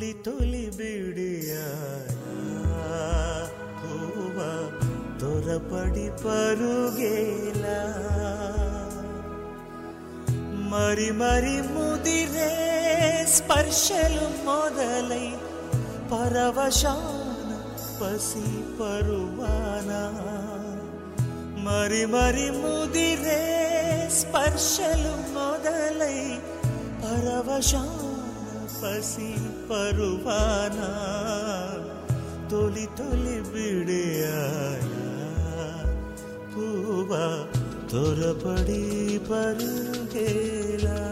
తొలి తొలి బిడియాలా హూవ తొరపడి పరుగేలా మరి మరి ముదిరే స్పర్శలు మొదలై పరవశాన పసి పరువానా మరి మరి ముదిరే స్పర్శలు మొదలై పరవశాన పసి పరువానా తొలి తొలి బిడేయాలా పూవ తొరపడి పరుగేలా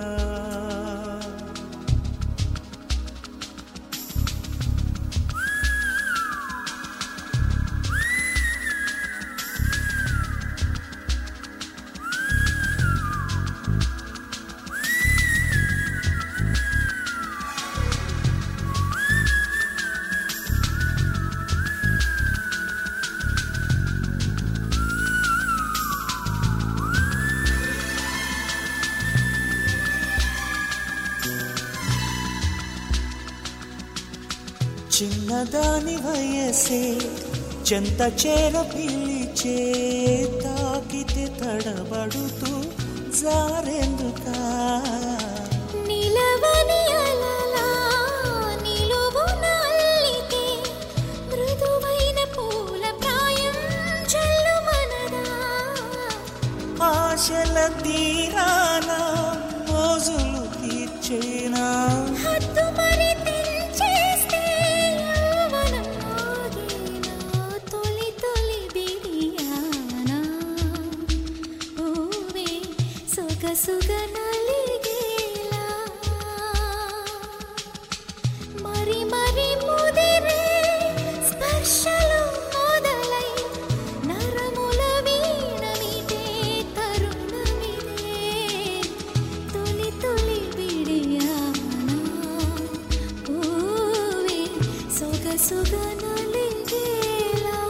చిన్నదాని వయసే చెంత చేర పిలిచే తాకితే తడబడుతూ జారెందుకా నిలవని అలలా నిలువున అల్లితే మృదువైన పూల ప్రాయం చల్లుమనదా ఆశల తీరాన మోజులు తీర్చేనా హద్దు మరి తెంచేస్తే యౌవనం ఆగేనా తొలి తొలి బిడియానా ఊవే సొగసుగ నలిగేలా మరి మరి ముదిరే స్పర్శలు మొదలై నరముల వీణ మీదే తరుణమిదే తొలి తొలి బిడియానా ఊవే సొగసుగ నలిగేలా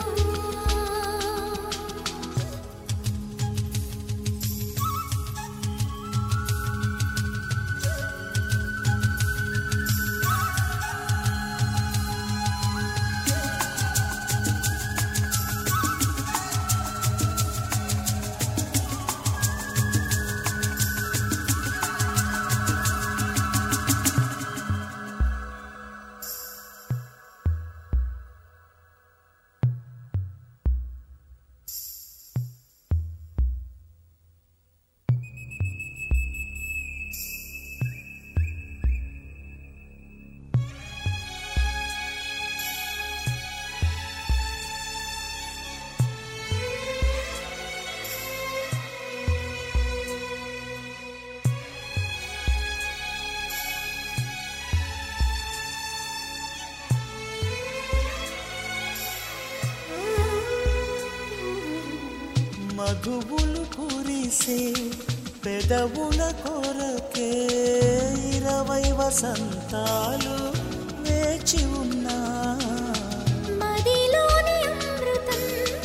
మగువులు కురిసే పెదవుల కొరకే ఇరవై వసంతాలు వేచి ఉన్నా మదిలోని అమృతం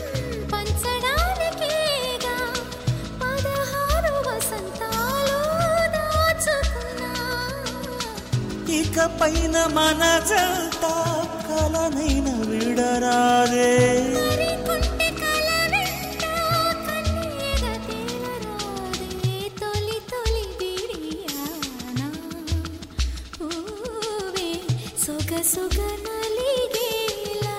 పంచడానికేగా పదహారు వసంతాలు దాచుకున్నా ఇక పైన మన జంట కలనైన విడరాదే మరి కొంటె కల వెంట కన్నీగ తేలరాదే తొలి తొలి బిడియానా ఊవే సొగ సొగ నలిగేలా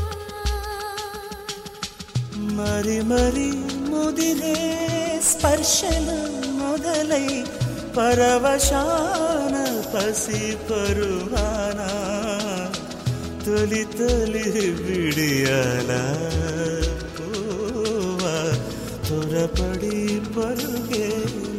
మరి మరి ముదిరే స్పర్శలు మొదలై పరవశాన పసి పరువానా తొలి తొలి విడియాల త్వరపడి పరుగే